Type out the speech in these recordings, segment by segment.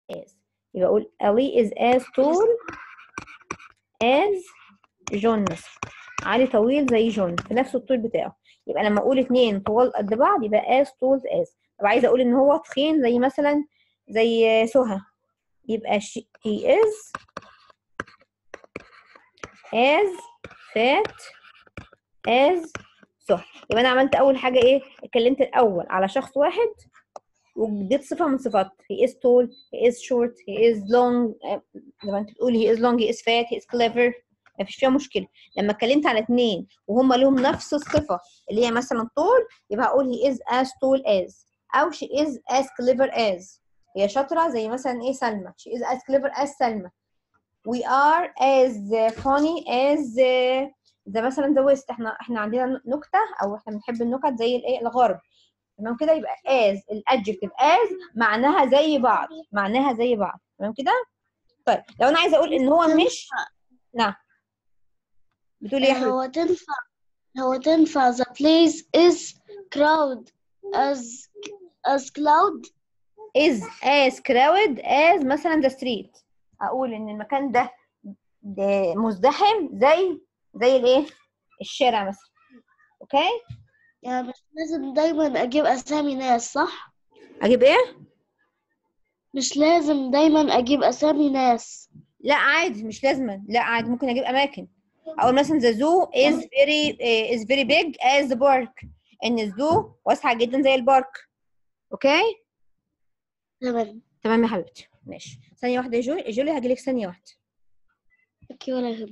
as يبقى اقول Ali is as tall as جون مثلا علي طويل زي جون في نفس الطول بتاعه يبقى لما اقول اتنين طوال قد بعض يبقى as tall as طب عايزه اقول ان هو تخين زي مثلا زي سهى يبقى she, he is as fat as سهى يبقى انا عملت اول حاجه ايه اتكلمت الاول على شخص واحد واديت صفه من صفات he is tall he is short he is long آه، زي ما انت بتقولي he is long he is fat he is clever مفيش فيها مشكله لما اتكلمت على اتنين وهم لهم نفس الصفه اللي هي مثلا طول يبقى هقول he is as tall as او she is as clever as هي شاطره زي مثلا ايه سلمى she is as clever as سلمى we are as funny as ده مثلا the west احنا احنا عندنا نكته او احنا بنحب النكت زي الايه الغرب تمام كده يبقى as الادجكتيف as معناها زي بعض معناها زي بعض تمام كده طيب لو انا عايزه اقول ان هو مش نعم بتقول ايه يا حبيبتي هو تنفع هو تنفع the place is crowd as as cloud is as crowded as مثلا the street اقول ان المكان ده, ده مزدحم زي زي الايه الشارع مثلا اوكي يعني مش لازم دايما اجيب اسامي ناس صح اجيب ايه مش لازم دايما اجيب اسامي ناس لا عادي مش لازما لا عادي ممكن اجيب اماكن اقول مثلا the zoo is very uh, is very big as the park ان الزو واسعه جدا زي البارك اوكي تمام تمام يا حبيبتي ماشي ثانيه واحده يا جولي جولي هجيلك ثانيه واحده اوكي ولا يهم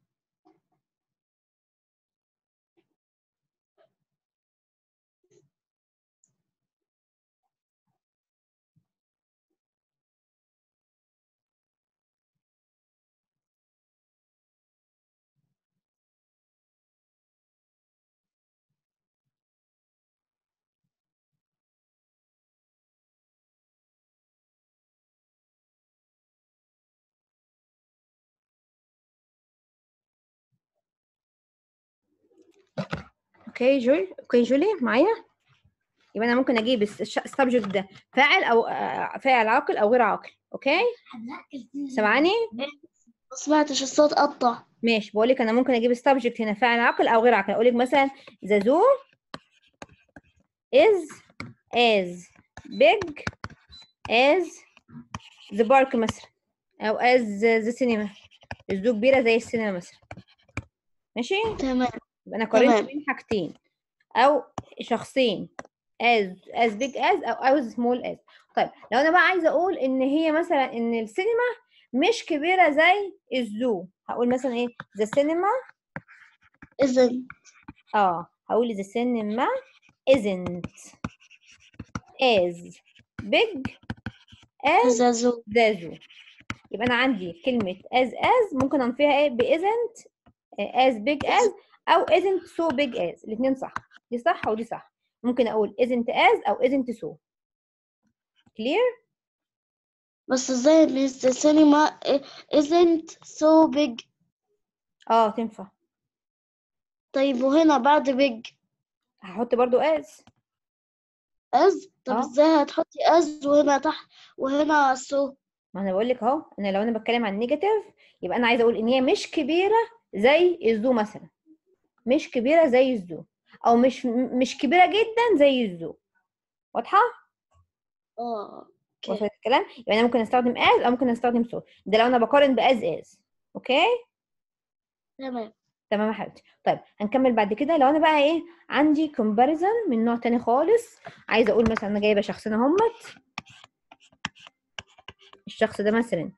اوكي جول اوكي جولي معايا يبقى انا ممكن اجيب السبجكت ده فاعل او آه، فاعل عاقل او غير عاقل اوكي سامعاني ما سمعتش الصوت قطع ماشي بقول لك انا ممكن اجيب السبجكت هنا فاعل عاقل او غير عاقل اقول لك مثلا the zoo is as big as the park مثلا او as the cinema الزو كبيره زي السينما مثلا ماشي تمام يبقى انا قارنت تمام. بين حاجتين او شخصين as as big as او as small as طيب لو انا بقى عايزه اقول ان هي مثلا ان السينما مش كبيره زي الزو هقول مثلا ايه the cinema اذا اه هقول the cinema isn't as big as زازو the zoo يبقى انا عندي كلمه as as ممكن انفيها ايه ب isn't آه، as big as او isn't so big as الاثنين صح دي صح ودي صح ممكن اقول isn't as او isn't so clear بس ازاي ان the cinema isn't so big اه تنفع طيب وهنا بعد big هحط برضو as as طب اه. ازاي هتحطي as وهنا تحت وهنا so ما انا بقول لك اهو انا لو انا بتكلم عن نيجاتيف يبقى انا عايزه اقول ان هي مش كبيره زي الزو مثلا مش كبيره زي الزو او مش مش كبيره جدا زي الزو واضحه اه اوكي وصلت الكلام يبقى انا ممكن استخدم as او ممكن استخدم so ده لو انا بقارن باز از اوكي تمام تمام يا حبيبتي طيب هنكمل بعد كده لو انا بقى ايه عندي comparison من نوع تاني خالص عايزه اقول مثلا انا جايبه شخصين اهمت الشخص ده مثلا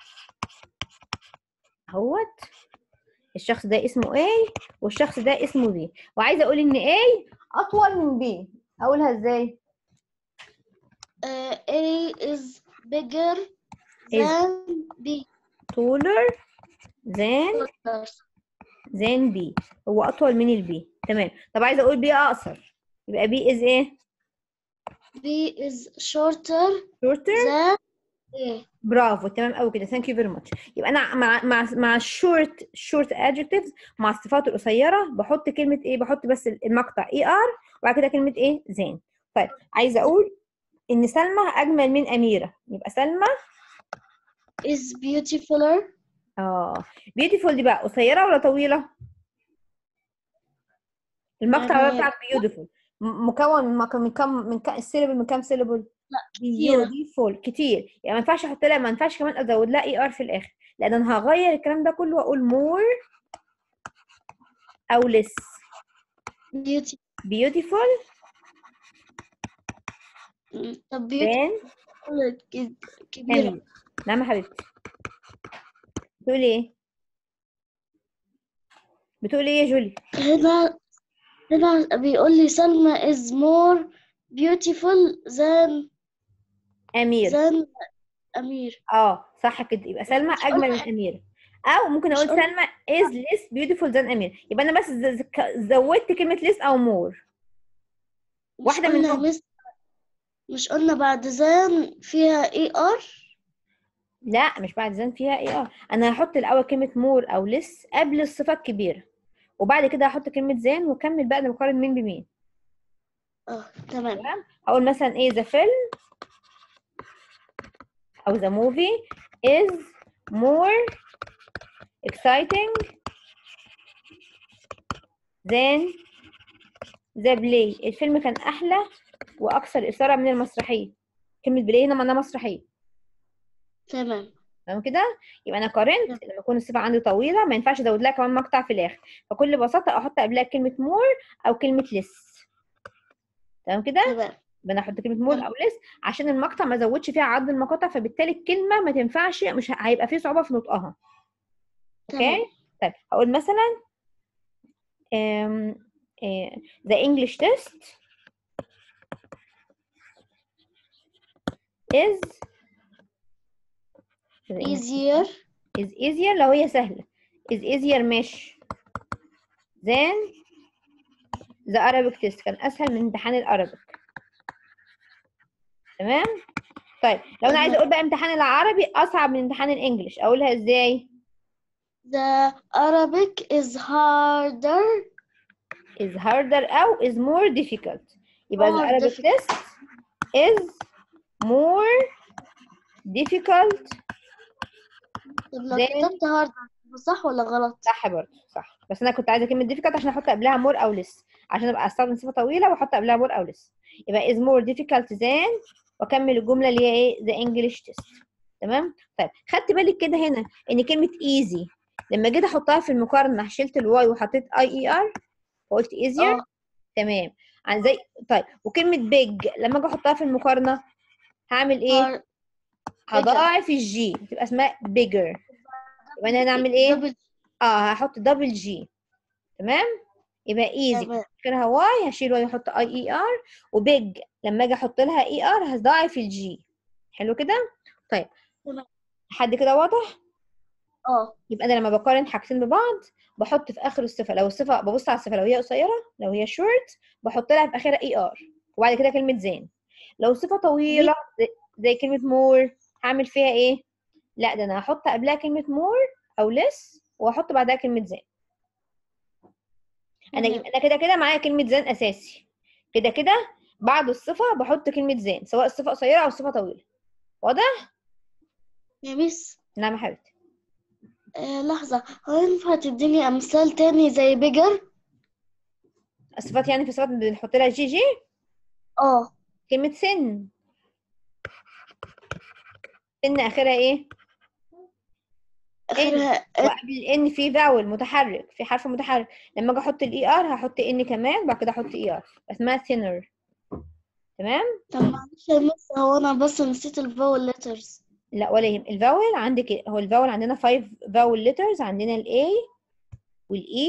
اهوت الشخص ده اسمه A والشخص ده اسمه B وعايزه اقول ان A اطول من B اقولها ازاي uh, A is bigger Is- than B taller than than B هو اطول من البي تمام طب عايزه اقول B اقصر يبقى B is ايه B is shorter shorter than A برافو تمام قوي كده ثانك يو فيري ماتش يبقى انا مع مع مع الشورت شورت ادجكتيفز مع الصفات القصيره بحط كلمه ايه بحط بس المقطع اي ار وبعد كده كلمه ايه زين طيب عايزه اقول ان سلمى اجمل من اميره يبقى سلمى is beautifuler اه beautiful دي بقى قصيره ولا طويله المقطع يعني- بتاع beautiful م- مكون من مك- من كم من كم السيلبل من كم سيلبل كتيرة. beautiful كتير يعني ما ينفعش احط لها ما ينفعش كمان ازود لها اي ار في الاخر لان انا هغير الكلام ده كله واقول more او less beauty beautiful طب than beautiful ك- كبيرة Emily. نعم يا حبيبتي بتقولي ايه بتقولي ايه يا جولي هنا هنا بيقول لي سلمى is more beautiful than امير than أمير اه صح كده يبقى سلمى مش اجمل من قلنا- اميره او ممكن مش اقول قلنا- سلمى is less beautiful than امير يبقى انا بس ز- ز- زودت كلمه less او more مش واحدة قلنا منهم. مس مش قلنا بعد than فيها ER لا مش بعد زن فيها ايه اه انا هحط الاول كلمه more او less قبل الصفه الكبيره وبعد كده هحط كلمه زان واكمل بقى انا بقارن مين بمين اه تمام اقول مثلا ايه the film او the movie is more exciting than the play الفيلم كان احلى واكثر اثاره من المسرحيه كلمه بلاي هنا معناها مسرحيه تمام تمام كده يبقى انا قارنت لما يكون الصفه عندي طويله ما ينفعش ازود لها كمان مقطع في الاخر فكل بساطه احط قبلها كلمه مور او كلمه لس تمام كده تمام يبقى انا احط كلمه مور او لس عشان المقطع ما ازودش فيها عدد المقاطع فبالتالي الكلمه ما تنفعش مش ه- هيبقى فيه صعوبه في نطقها تمام اوكي طيب هقول مثلا um, uh, the English test is the English easier is easier لو هي سهلة is easier ماشي than the Arabic test كان أسهل من امتحان الأرابيك تمام طيب لو أنا عايزة أقول بقى امتحان العربي أصعب من امتحان الإنجليش أقولها إزاي the Arabic is harder is harder أو is more difficult يبقى the More Arabic difficult. test is more difficult طب لو Then- كتبت harder صح ولا غلط صح برضه صح بس انا كنت عايزه كلمه difficult عشان احط قبلها more او less عشان ابقى استخدم صفه طويله واحط قبلها more او less يبقى is more difficult than واكمل الجمله اللي هي ايه the English test تمام طيب خدت بالك كده هنا ان كلمه easy لما جيت احطها في المقارنه شلت الواي وحطيت اي اي ار وقلت easier اه تمام عن زي طيب وكلمه big لما اجي احطها في المقارنه هعمل ايه hard- هضاعف الجي تبقى اسمها bigger يبقى انا هنعمل ايه double- اه هحط دبل جي تمام يبقى ايزي تمام فاكرها واي هشيل واي احط اي اي ار وبيج لما اجي احط لها اي ار هضاعف الجي حلو كده طيب تمام. لحد كده واضح اه يبقى انا لما بقارن حاجتين ببعض بحط في اخر الصفه لو الصفه ببص على الصفه لو هي قصيره لو هي شورت بحط لها في اخرها اي ار وبعد كده كلمه زين لو صفه طويله زي, زي كلمه مور هعمل فيها ايه لا ده انا هحط قبلها كلمه مور او لس واحط بعدها كلمه زين انا تمام. انا كده كده معايا كلمه زين اساسي كده كده بعد الصفه بحط كلمه زين سواء الصفه قصيره او الصفه طويله واضح يا ميس نعم يا حبيبتي آه لحظة هو ينفع تديني أمثال تاني زي بيجر؟ الصفات يعني في صفات بنحط لها جي جي اه كلمه سن سن اخرها ايه آخرها وقبل الان في فاول متحرك في حرف متحرك لما اجي احط الاي ار هحط ان كمان بعد كده احط اي ار اسمها ثينر تمام طب معلش يا ميس هو أنا بس نسيت الفاول ليترز لا ولا يهم الفاول عندك هو الفاول عندنا 5 فاول ليترز عندنا الاي والاي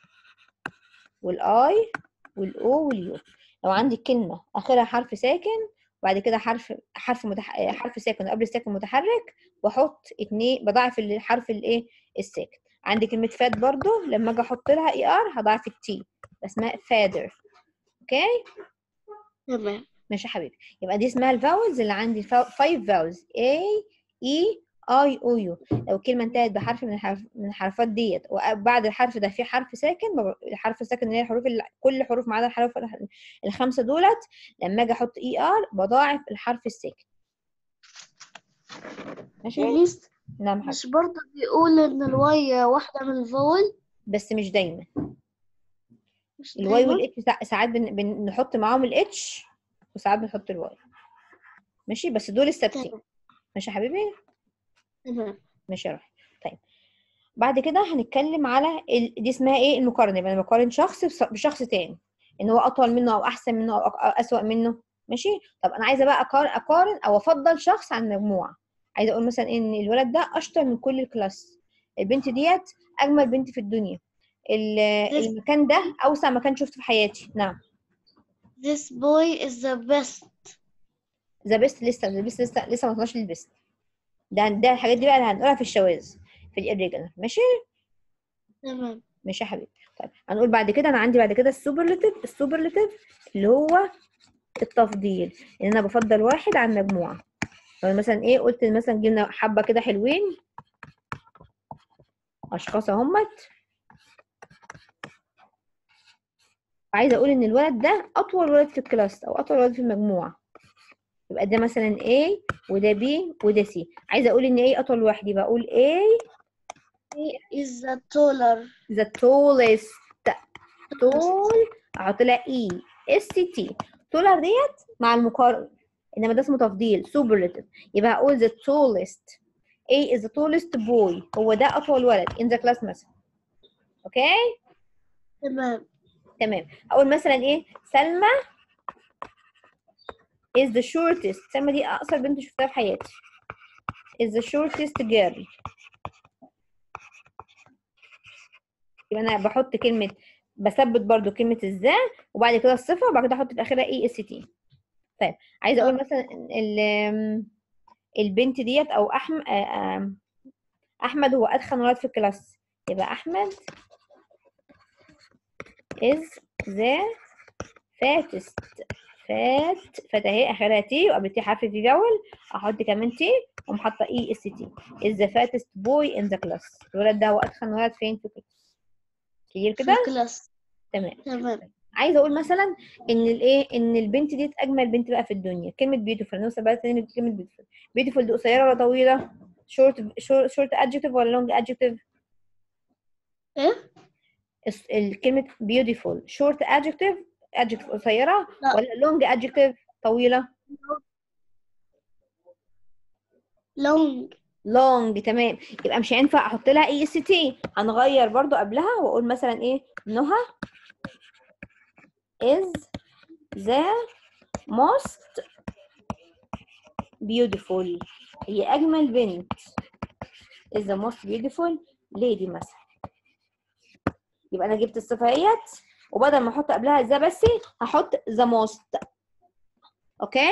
والاي والاو واليو لو عندك كلمه اخرها حرف ساكن وبعد كده حرف حرف متح... حرف ساكن قبل الساكن متحرك واحط اتنين بضاعف الحرف الايه الساكن عندي كلمه فاد برضو لما اجي احط لها اي ار هضاعف التي اسمها فادر اوكي تمام ماشي يا حبيبي يبقى دي اسمها الفاولز اللي عندي 5 فاولز A E I O U لو الكلمة انتهت بحرف من الحرف من الحرفات ديت وبعد الحرف ده في حرف ساكن بب- الحرف الساكن اللي هي الحروف اللي كل حروف ما عدا الحروف الح- الخمسة دولت لما اجي احط اي ار بضاعف الحرف الساكن ماشي يا ميس نعم حبيبي مش برضه بيقول إن الواي واحدة من الفول بس مش دايما مش الواي دايما والاتش سا- ساعات بن... بنحط معاهم الاتش وساعات بنحط الواي ماشي بس دول الثابتين تمام ماشي يا حبيبي تمام ماشي يا روحي طيب بعد كده هنتكلم على ال... دي اسمها ايه المقارنه يبقى انا بقارن شخص بص- بشخص تاني ان هو اطول منه او احسن منه او أك- أو اسوأ منه ماشي طب انا عايزه بقى اقارن اقارن او افضل شخص عن مجموعه عايزه اقول مثلا ان الولد ده اشطر من كل الكلاس البنت ديت اجمل بنت في الدنيا ال- This- المكان ده اوسع مكان شفته في حياتي نعم This boy is the best ذا بيست لسه ذا بيست لسه لسه ما وصلناش للبيست ده ده الحاجات دي بقى اللي هنقولها في الشواذ في الirregular ماشي تمام ماشي يا حبيبي طيب هنقول بعد كده انا عندي بعد كده السوبرلاتيف السوبرلاتيف اللي هو التفضيل ان انا بفضل واحد عن مجموعه لو مثلا ايه قلت مثلا جبنا حبه كده حلوين اشخاص اهمت عايزه اقول ان الولد ده اطول ولد في الكلاس او اطول ولد في المجموعه يبقى ده مثلا A وده B وده C عايزه اقول ان A اطول واحد يبقى اقول A He is the taller the tallest tall احط لها E S T taller ديت مع المقارنه انما ده اسمه تفضيل superlative يبقى هقول the tallest A is the tallest boy هو ده اطول ولد in the class مثلا اوكي تمام تمام اقول مثلا ايه سلمى is the shortest سلمى دي اقصر بنت شفتها في حياتي is the shortest girl يبقى انا بحط كلمه بثبت برضو كلمه الذا وبعد كده الصفه وبعد كده احط في اخرها اي اس تي طيب عايزه اقول مثلا ال- البنت ديت او احمد احمد هو ادخن ولد في الكلاس يبقى احمد is the fattest فات فات اهي اخرها تي وقبل تي حرف في فاول احط كمان تي واقوم حاطه اي اس تي is the fattest boy in the class الولد ده هو اتخن ولد فين في الكلاس كتير في كده الكلاس تمام تمام عايزه اقول مثلا ان الايه ان البنت دي اجمل بنت بقى في الدنيا كلمه بيوتيفول نوصل بقى تاني كلمه بيوتيفول بيوتيفول دي قصيره ولا طويله شورت شورت ادجكتيف ولا لونج ادجكتيف ايه الكلمه بيوتيفول شورت ادجكتيف ادجكتيف قصيره لا. ولا لونج ادجكتيف طويله long لونج تمام يبقى مش هينفع احط لها اي اس تي هنغير برضو قبلها واقول مثلا ايه نهى is the most beautiful هي اجمل بنت is the most beautiful lady مثلا يبقى انا جبت الصفه اهيت وبدل ما احط قبلها ذا بس هحط the most اوكي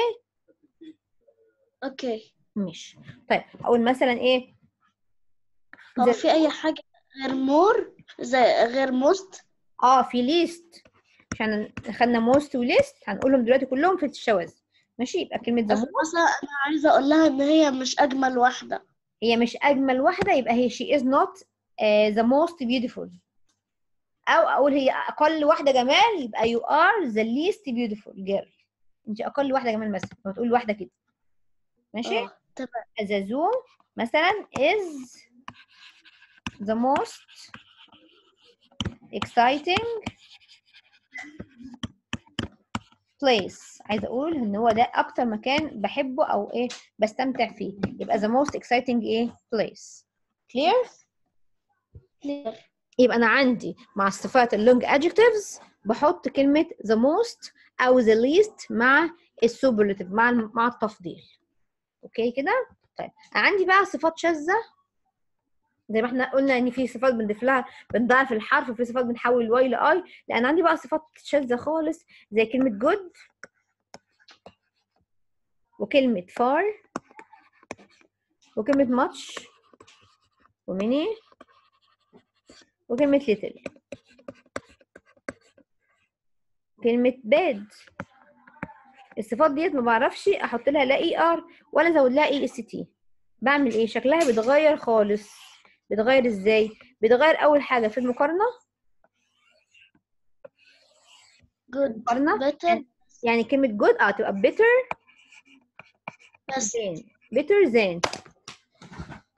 اوكي مش طيب اقول مثلا ايه هو زي- في اي حاجة غير مور زي غير most اه في ليست عشان خدنا موست وليست هنقولهم دلوقتي كلهم في الشواذ ماشي يبقى كلمه بس ذا مثلا انا عايزة اقول لها ان هي مش اجمل واحدة هي مش اجمل واحده يبقى هي she is not uh, the most beautiful او اقول هي اقل واحده جمال يبقى you are the least beautiful girl انت اقل واحده جمال مثلا لو تقول واحده كده ماشي اه تمام زازو مثلا is the most exciting place عايزه اقول ان هو ده اكتر مكان بحبه او ايه بستمتع فيه يبقى the most exciting ايه place clear clear يبقى انا عندي مع الصفات اللونج adjectives بحط كلمه the most او the least مع السوبرلاتيف مع الم- مع التفضيل اوكي كده طيب عندي بقى صفات شاذه زي ما احنا قلنا ان في صفات بنضيف لها بنضاعف الحرف وفي صفات بنحول الواي لاي لان عندي بقى صفات شاذه خالص زي كلمه good وكلمه far وكلمه much ومني وكلمه little كلمه bad الصفات ديت ما بعرفش احط لها لا اي ار ولا ازود لها اي اس تي بعمل ايه شكلها بيتغير خالص بيتغير ازاي بيتغير اول حاجه في المقارنه good مقارنه better يعني كلمه جود اه تبقى better بس than better than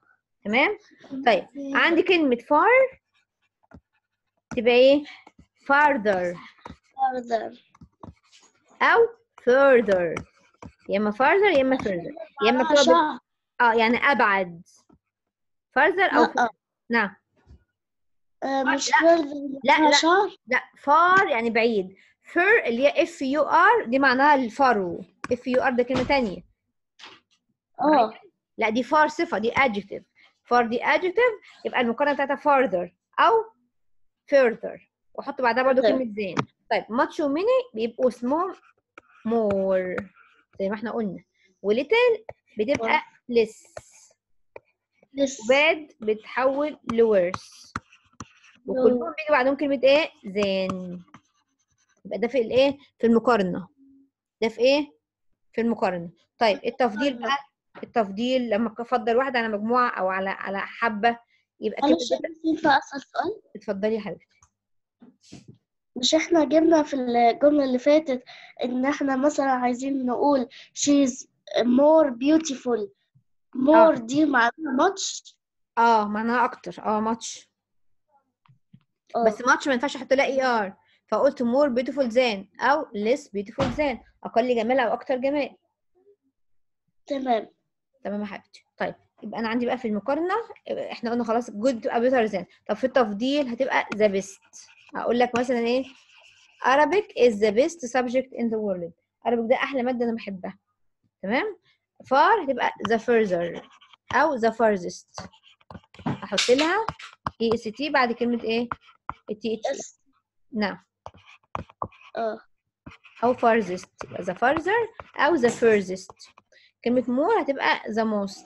تمام طيب عندي كلمة far تبقى ايه farther further أو further يا إما farther يا إما further يا إما بتبقى بال- شهر اه يعني أبعد further أو لا نعم آه، مش لا. further لا، معناها لا. شهر لا far يعني بعيد fur اللي هي f u r دي معناها الفرو f u r ده كلمة تانية اه لا دي far صفة دي adjective far دي adjective يبقى المقارنة بتاعتها farther أو further وأحط بعدها برضو further. كلمة زين طيب much و many بيبقوا اسمهم more زي ما احنا قلنا وليتل بتبقى less لسه وباد بتحول لورس وكلهم بيجي بعدهم كلمة ايه؟ زين يبقى ده في الايه؟ في المقارنة ده في ايه؟ في المقارنة طيب التفضيل بقى التفضيل لما افضل واحدة على مجموعة او على على حبة يبقى كده معلش بس ينفع اسال سؤال اتفضلي يا حبيبتي مش احنا جبنا في الجملة اللي فاتت ان احنا مثلا عايزين نقول she's more beautiful more دي معناها much اه معناها اكتر اه ماتش اه بس ماتش ما ينفعش احط لها اي ار فقلت مور بيوتيفول زان او ليس بيوتيفول زان اقل جمال او اكتر جمال تمام تمام يا حبيبتي طيب يبقى انا عندي بقى في المقارنه احنا قلنا خلاص جود تبقى بيتر زان طب في التفضيل هتبقى ذا بيست هقول لك مثلا ايه Arabic is the best subject in the world Arabic ده احلى ماده انا بحبها تمام far هتبقى the further او the farthest احط لها اي اس تي بعد كلمه ايه التي اتش بس نعم اه أو farthest يبقى the farther أو the furthest كلمة more هتبقى the most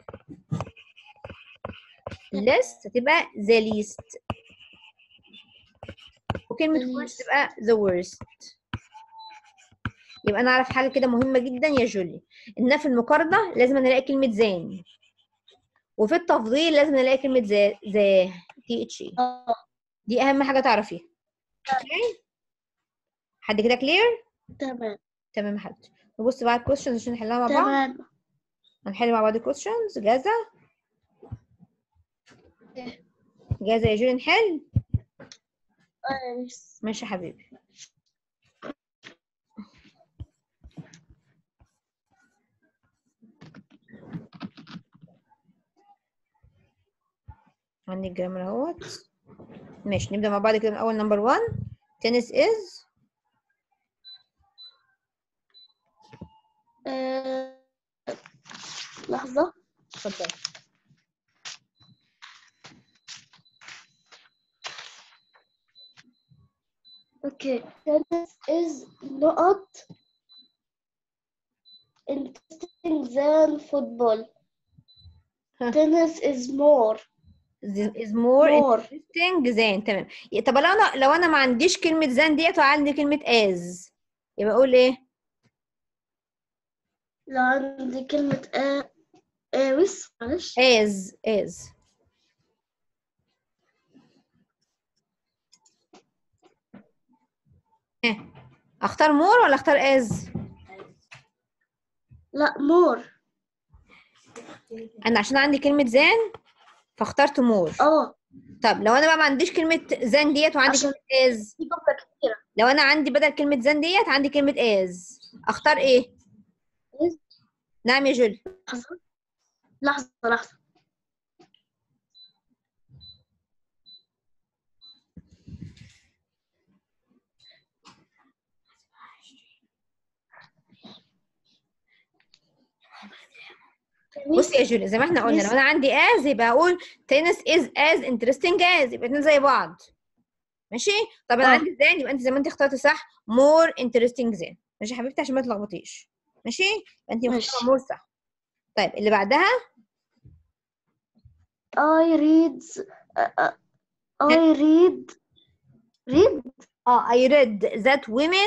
less هتبقى the least وكلمة The worst least. تبقى the worst يبقى نعرف حاجة كده مهمة جدا يا جولي إن في المقارنة لازم نلاقي كلمة زان وفي التفضيل لازم نلاقي كلمة ذا ذا تي اتش اي اه دي أهم حاجة تعرفيها اوكي حد كده كلير تمام تمام يا حبيبتي نبص بقى على الكويشنز عشان نحلها مع بعض تمام هنحل مع بعض questions جاهزة؟ جاهزة يا جولي نحل؟ آه، بس. ماشي يا حبيبي عندي الجرامر اهوت ماشي نبدأ مع بعض كده من أول نمبر 1 tennis is آه، لحظة اتفضل Okay, tennis is not interesting than football. Huh. Tennis is more. This is more More. interesting than تمام طب لو أنا لو أنا ما عنديش كلمة than ديت وعندي كلمة as يبقى أقول إيه؟ لو عندي كلمة آ آوس معلش as as ها اختار مور ولا اختار از لا more انا عشان عندي كلمه زان فاخترت مور اه طب لو انا بقى ما عنديش كلمه زان ديت وعندي عشان- كلمه از في جملة كتيرة لو انا عندي بدل كلمه زان ديت عندي كلمه از اختار ايه إز. نعم يا جول لحظة لحظة لحظة بصي يا جول زي ما احنا قلنا لو ميس. انا عندي از يبقى اقول تنس از از انترستنج از يبقى اتنين زي بعض ماشي طب انا آه. عندي زان يبقى انت زي ما انت اخترتي صح مور انترستنج زان ماشي يا حبيبتي عشان ما تلخبطيش ماشي يبقى انت مختاره ماشي. مور صح طيب اللي بعدها I read uh, uh, I read read اه I read that women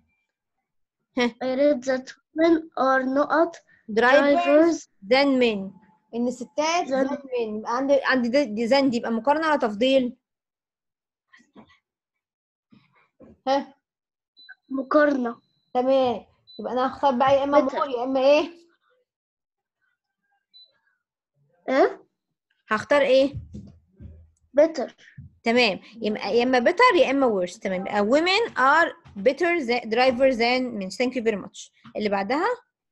I read that women are not drivers drivers than men ان الستات than- than men يبقى عندي عندي دي دي than دي يبقى مقارنة ولا تفضيل؟ ها مقارنة تمام يبقى انا هختار بقى يا اما better. مور يا اما ايه؟ ايه هختار ايه better تمام يبقى يا اما better يا اما worse تمام يبقى women are better than driver than من thank you very much اللي بعدها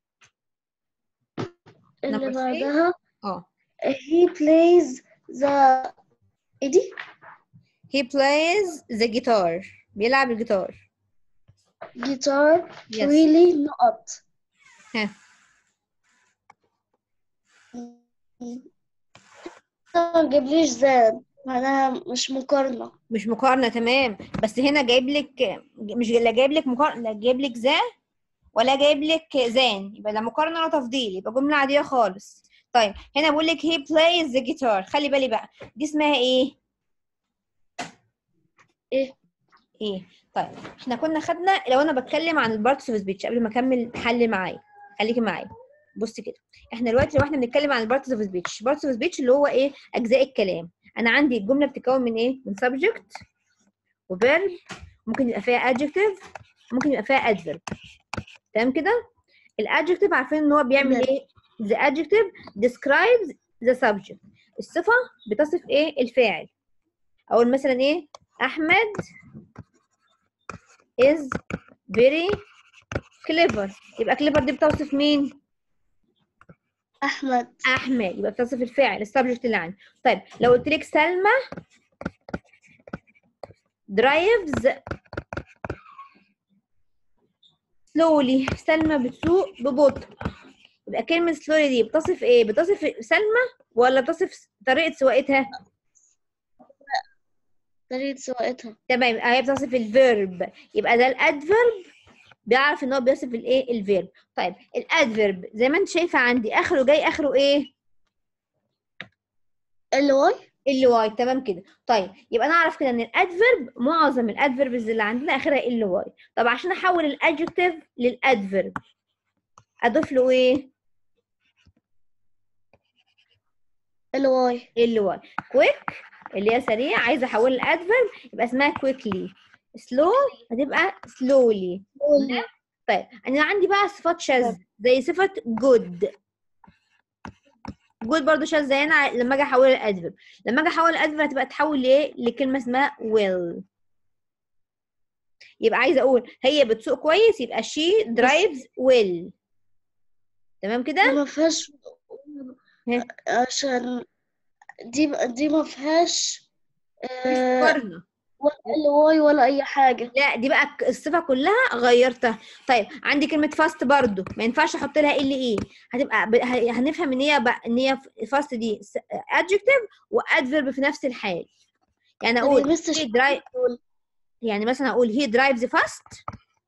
اللي Number three. بعدها اه he plays the ايه دي he plays the guitar بيلعب الجيتار guitar Yes. really نقط ها ما جابليش زان معناها مش مقارنة مش مقارنة تمام بس هنا جايب لك مش لا جايب لك مقارنة لا جايب لك ذا ولا جايب لك زان يبقى لا مقارنة ولا تفضيل يبقى جملة عادية خالص طيب هنا بقول لك he plays the guitar خلي بالي بقى دي اسمها ايه ايه ايه طيب احنا كنا خدنا لو انا بتكلم عن البارتس اوف سبيتش قبل ما اكمل حل معايا خليكي معايا بصي كده احنا دلوقتي لو احنا بنتكلم عن البارتس اوف سبيتش بارتس اوف سبيتش اللي هو ايه اجزاء الكلام انا عندي الجمله بتتكون من ايه من subject وفيرب ممكن يبقى فيها adjective ممكن يبقى فيها adverb تمام كده الادجكتيف عارفين ان هو بيعمل تمام. ايه the adjective describes the subject الصفه بتصف ايه الفاعل اقول مثلا ايه احمد is very clever يبقى clever دي بتوصف مين أحمد احمد يبقى بتصف الفاعل السبجكت اللي عندي طيب لو قلت لك سلمى drives slowly سلمى بتسوق ببطء يبقى كلمة slowly دي بتصف ايه بتصف سلمى ولا بتصف طريقة سواقتها طريقة سواقتها تمام هي بتصف الفيرب يبقى ده الادفيرب بيعرف ان هو بيصف الايه الفيرب طيب الادفيرب زي ما انت شايفه عندي اخره جاي اخره ايه ال واي ال واي تمام كده طيب يبقى انا اعرف كده ان الادفيرب معظم الادفيربز اللي عندنا اخرها ال واي طب عشان احول الادجكتيف للادفيرب اضيف له ايه ال واي ال واي كويك اللي هي سريع عايزه احول الادفيرب يبقى اسمها كويكلي سلو هتبقى سلولي طيب انا عندي بقى صفات شاذة زي صفة good good برضو شاذة زي انا لما اجي احول الادفيرب لما اجي احول الادفيرب هتبقى تحول لايه لكلمة اسمها will يبقى عايزة اقول هي بتسوق كويس يبقى she drives well تمام كده ما فيهاش ها. عشان دي دي ما فيهاش مش آه، مقارنة ولا ال واي ولا أي حاجة لا دي بقى الصفة كلها غيرتها طيب عندي كلمة فاست برضو ما ينفعش احط لها ال ايه هتبقى ب... ه- هنفهم ان هي بقى ان هي فاست دي adjective وادفيرب في نفس الحال يعني طب اقول يا مستر he drive يعني مثلا اقول he drives fast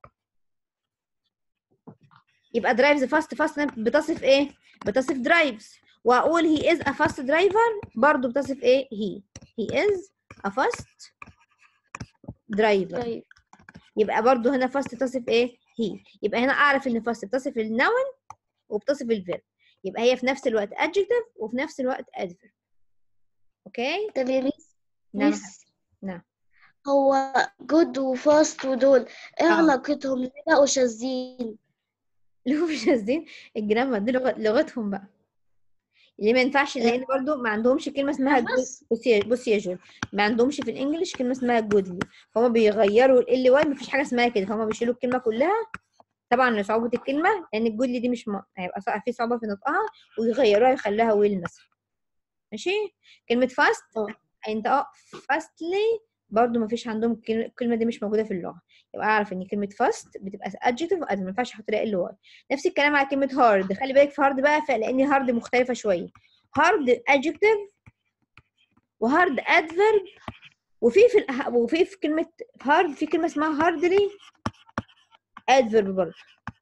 يبقى drives fast fast بتصف ايه بتصف drives واقول he is a fast driver برضو بتصف ايه he he is a fast driver طيب يبقى برضو هنا فاست تصف ايه هي يبقى هنا اعرف ان فاست بتصف النون وبتصف الفيرب يبقى هي في نفس الوقت adjective وفي نفس الوقت adverb اوكي طب يا ميس نعم ميس نعم. هو جود وفاست ودول ايه آه. علاقتهم ليه بقوا شاذين اللي هم مش قاصدين الجرامر دي لغة لغتهم بقى اللي ما ينفعش لان برضو ما عندهمش كلمه اسمها good بس بصي يا بصي يا جول ما عندهمش في الانجليش كلمه اسمها جودلي فهم بيغيروا ال واي مفيش حاجه اسمها كده فهم بيشيلوا الكلمه كلها طبعا لصعوبه الكلمه لان الجودلي دي مش م... هيبقى صع- في صعوبه في نطقها ويغيروها يخليها ويل مثلا ماشي كلمه فاست اه. انت اه فاستلي برضو مفيش عندهم الكل- الكلمه دي مش موجوده في اللغه يبقى اعرف ان كلمه فاست بتبقى adjective وادفيرب ما ينفعش احط لها ال واي نفس الكلام على كلمه هارد خلي بالك في هارد بقى ف- لان هارد مختلفه شويه هارد adjective وهارد ادفيرب وفي في الأه- وفي في كلمه هارد في كلمه اسمها هاردلي ادفيرب برضه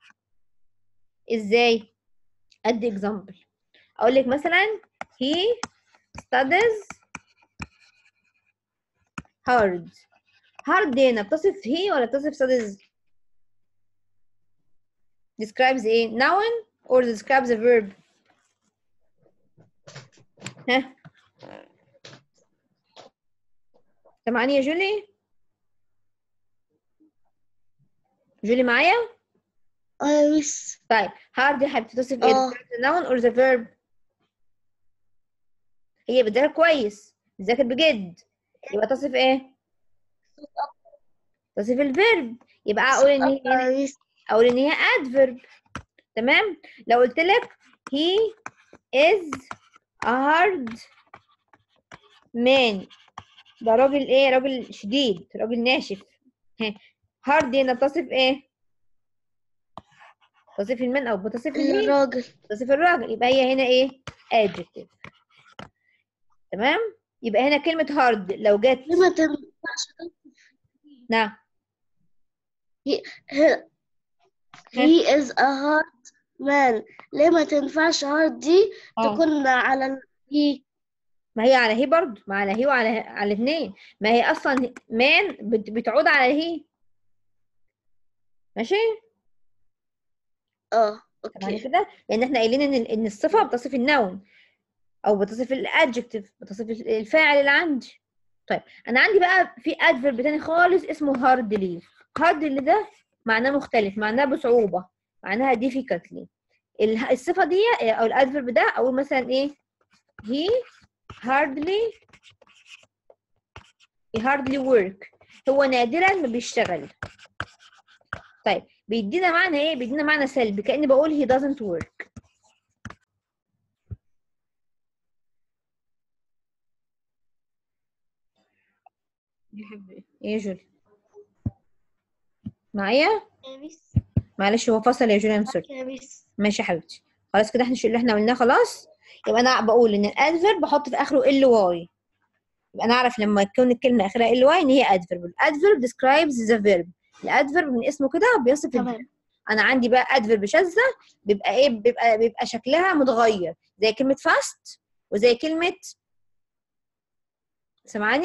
ازاي ادي اكزامبل اقول لك مثلا he studies hard hard دي هنا بتصف he ولا بتصف studies describes ايه noun or describes a verb ها سامعاني يا جولي جولي معايا اه يا ميس طيب hard دي حابة تصف ايه اه. describes the noun or the verb هي بتذاكر كويس بتذاكر بجد يبقى تصف ايه تصف الفيرب يبقى اقول ان هي أكتر يا ميس اقول ان هي adverb تمام لو قلت لك he is a hard man ده راجل ايه راجل شديد راجل ناشف ها hard هنا بتصف ايه تصف المن او بتصف المين الراجل بتصف الراجل يبقى هي هنا ايه adjective تمام يبقى هنا كلمة hard لو جت ليه ما تنفعش نعم he, he is a hard man ليه ما تنفعش hard دي اه تكون على ال he ما هي على هي برضو ما على هي وعلى على الاثنين ما هي اصلا مان بت- بتعود على هي ماشي اه تمام اوكي كده لان احنا قايلين ان ان الصفه بتصف النون او بتصف الادجكتيف بتصف الفاعل اللي عندي طيب انا عندي بقى في ادفيرب تاني خالص اسمه هاردلي هاردلي ده معناه مختلف معناه بصعوبه معناها difficultly ال- الصفه دي او الادفيرب ده اقول مثلا ايه he hardly he hardly work هو نادرا ما بيشتغل طيب بيدينا معنى ايه بيدينا معنى سلبي كاني بقول he doesn't work يحب ايه إيه يا جولي معايا يا ميس معلش هو فصل يا جولي I'm sorry يا ميس ماشي يا حبيبتي خلاص كده احنا اللي احنا قلناه خلاص يبقى انا بقول ان الادفيرب بحط في اخره ال واي يبقى انا اعرف لما تكون الكلمه اخرها ال واي ان هي ادفيرب الادفيرب describes the verb الادفيرب من اسمه كده بيصف الفيرب تمام انا عندي بقى ادفيرب شاذه بيبقى ايه بيبقى بيبقى شكلها متغير زي كلمه فاست وزي كلمه سامعاني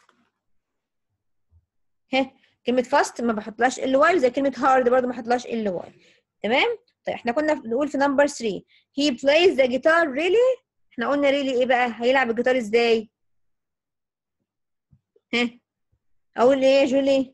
ها كلمه فاست ما بحطلهاش ال واي وزي كلمه هارد برضه ما بحطلهاش ال واي تمام طيب احنا كنا بنقول في نمبر 3 he plays the guitar really احنا قلنا really ايه بقى هيلعب الجيتار ازاي ها اقول ايه يا جولي